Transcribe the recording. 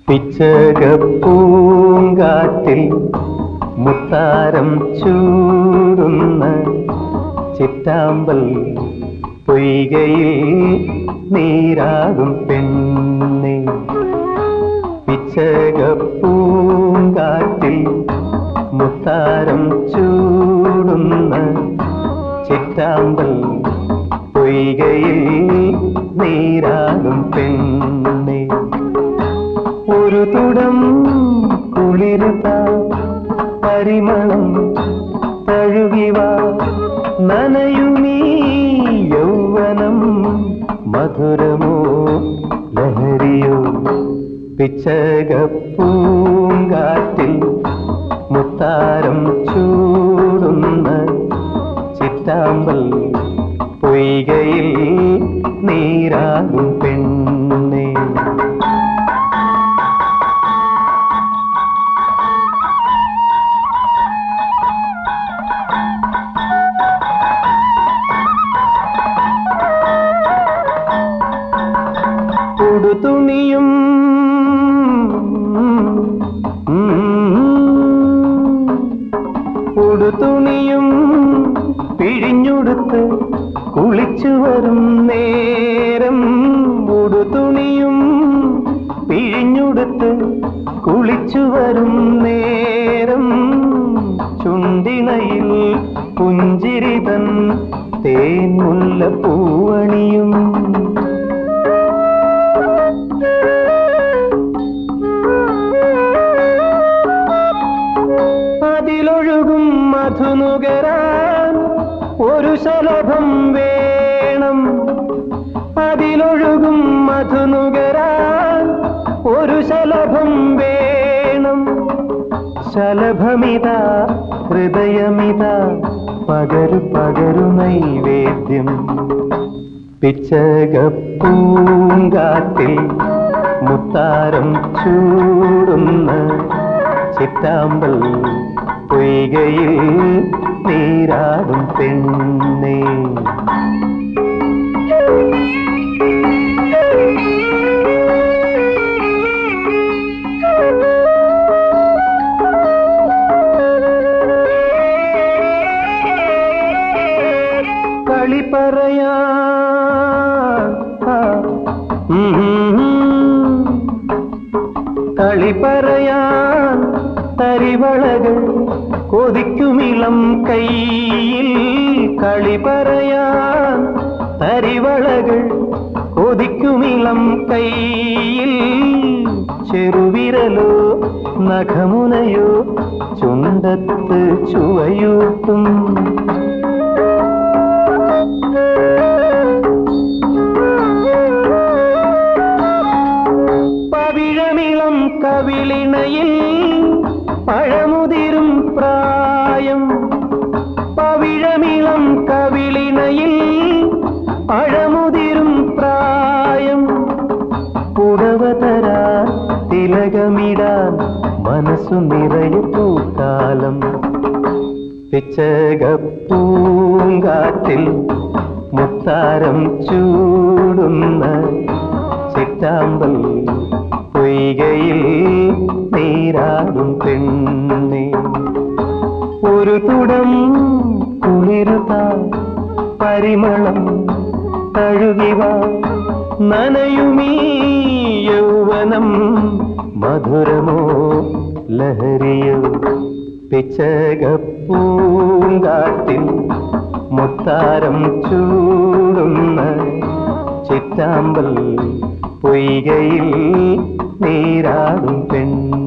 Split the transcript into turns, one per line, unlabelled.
പിച്ചകപ്പൂങ്കാറ്റിൽ മുത്താരം ചൂടുന്ന ചിറ്റാമ്പൽ പൊയ്കയിൽ നീരാകും പെണ്ണെ പിച്ചകപ്പൂങ്കാറ്റിൽ മുത്താരം ചൂടുന്ന ചിറ്റാമ്പൽ പൊയ്കയിൽ നീരാകും പെണ്ണെ ഒരു തുടം കുളിരുത പരിമളം തഴുകിവ നനയുമീ യൗവനം മധുരമോ ലഹരിയോ പിച്ചകപ്പൂങ്കാറ്റിൽ മുത്താരം ചൂടുന്ന ചിറ്റാമ്പൽ പൊയ്കയിൽ നീരാകും പെണ്ണേ ഉടുതുണിയും ഉടുതുണിയും പിഴിഞ്ഞുടുത്ത് കുളിച്ചു വരും നേരം ഉടുതുണിയും പിഴിഞ്ഞുടുത്ത് കുളിച്ചു വരും നേരം ചുണ്ടിണയിൽ പുഞ്ചിരിതൻ തേൻമുല്ല പൂവണിയും അതിലൊഴുകും മധുനുകരാൻ ഒരു ശലഭം വേണം അതിലൊഴുകും മധുനുകരാൻ ഒരു ശലഭം വേണം ശലഭമിത ഹൃദയമിത പകരു പകരു നൈവേദ്യം പിച്ചകപ്പൂങ്കാറ്റിൽ മുത്താരം ചൂടുന്ന ചിറ്റാമ്പൽ പൊയ്കയിൽ നീരാടും പെണ്ണേ കളി പറയാ കളി പറയാൻ തരിവളകൾ കൊതിക്കുമിളം കയ്യിൽ കളി പറയാൻ തരിവളകൾ കൊതിക്കുമിളം കയ്യിൽ ചെറുവിരലോ നഖമുനയോ ചുണ്ടത്ത് ചുവയൂട്ടും പവിഴമിളം കവിളിണയിൽ പഴമുതിരും പ്രായം പവിഴമിളം കവിളിണയിൽ പഴമുതിരും പ്രായം പുടവ തരാൻ തിലകമിടാൻ മനസ്സു നിറയെ പൂക്കാലം പിച്ചകപ്പൂങ്കാറ്റിൽ മുത്താരം ചൂടുന്ന ചിറ്റാമ്പൽ പൊയ്കയിൽ നീരാടും പെണ്ണെ ഒരു തുടം കുളിരുത പരിമളം തഴുകിവ നനയുമീ യൗവനം മധുരമോ ലഹരിയോ പിച്ചകപ്പൂങ്കാട്ടിൽ മുത്താരം ചൂടുന്ന ചിറ്റാമ്പൽ പൊയ്കയിൽ നീരാടും പെണ്ണ്